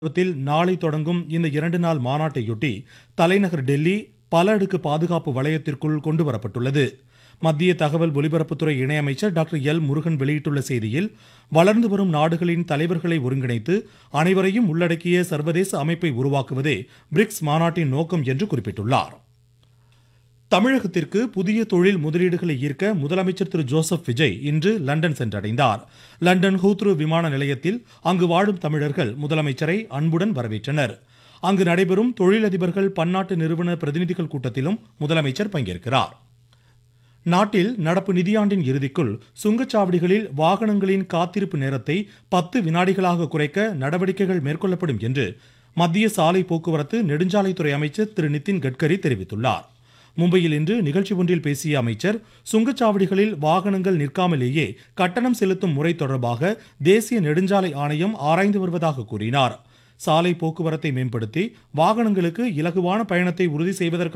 த்தில் நாளை தொடங்கும் இந்த இரண்டு நாள் மாநாட்டையொட்டி தலைநகர் டெல்லி பல அடுக்கு பாதுகாப்பு வளையத்திற்குள் கொண்டு வரப்பட்டுள்ளது மத்திய தகவல் ஒலிபரப்புத்துறை இணையமைச்சர் டாக்டர் எல் முருகன் வெளியிட்டுள்ள செய்தியில் வளர்ந்து வரும் நாடுகளின் தலைவர்களை ஒருங்கிணைத்து அனைவரையும் உள்ளடக்கிய சர்வதேச அமைப்பை உருவாக்குவதே பிரிக்ஸ் மாநாட்டின் நோக்கம் என்று குறிப்பிட்டுள்ளார் தமிழகத்திற்கு புதிய தொழில் முதலீடுகளை ஈர்க்க முதலமைச்சர் திரு ஜோசப் விஜய் இன்று லண்டன் சென்றடைந்தார் லண்டன் ஹூத்ரு விமான நிலையத்தில் அங்கு வாழும் தமிழர்கள் முதலமைச்சரை அன்புடன் வரவேற்றனர் அங்கு நடைபெறும் தொழிலதிபர்கள் பன்னாட்டு நிறுவன பிரதிநிதிகள் கூட்டத்திலும் முதலமைச்சர் பங்கேற்கிறார் நாட்டில் நடப்பு நிதியாண்டின் இறுதிக்குள் சுங்கச்சாவடிகளில் வாகனங்களின் காத்திருப்பு நேரத்தை பத்து வினாடிகளாக குறைக்க நடவடிக்கைகள் மேற்கொள்ளப்படும் என்று மத்திய சாலை போக்குவரத்து நெடுஞ்சாலைத்துறை அமைச்சர் திரு நிதின் கட்கரி தெரிவித்துள்ளார் மும்பையில் இன்று நிகழ்ச்சி ஒன்றில் பேசிய அமைச்சர் சுங்கச்சாவடிகளில் வாகனங்கள் நிற்காமலேயே கட்டணம் செலுத்தும் முறை தொடர்பாக தேசிய நெடுஞ்சாலை ஆணையம் ஆராய்ந்து வருவதாக கூறினார் சாலை போக்குவரத்தை மேம்படுத்தி வாகனங்களுக்கு இலகுவான பயணத்தை உறுதி செய்வதற்கான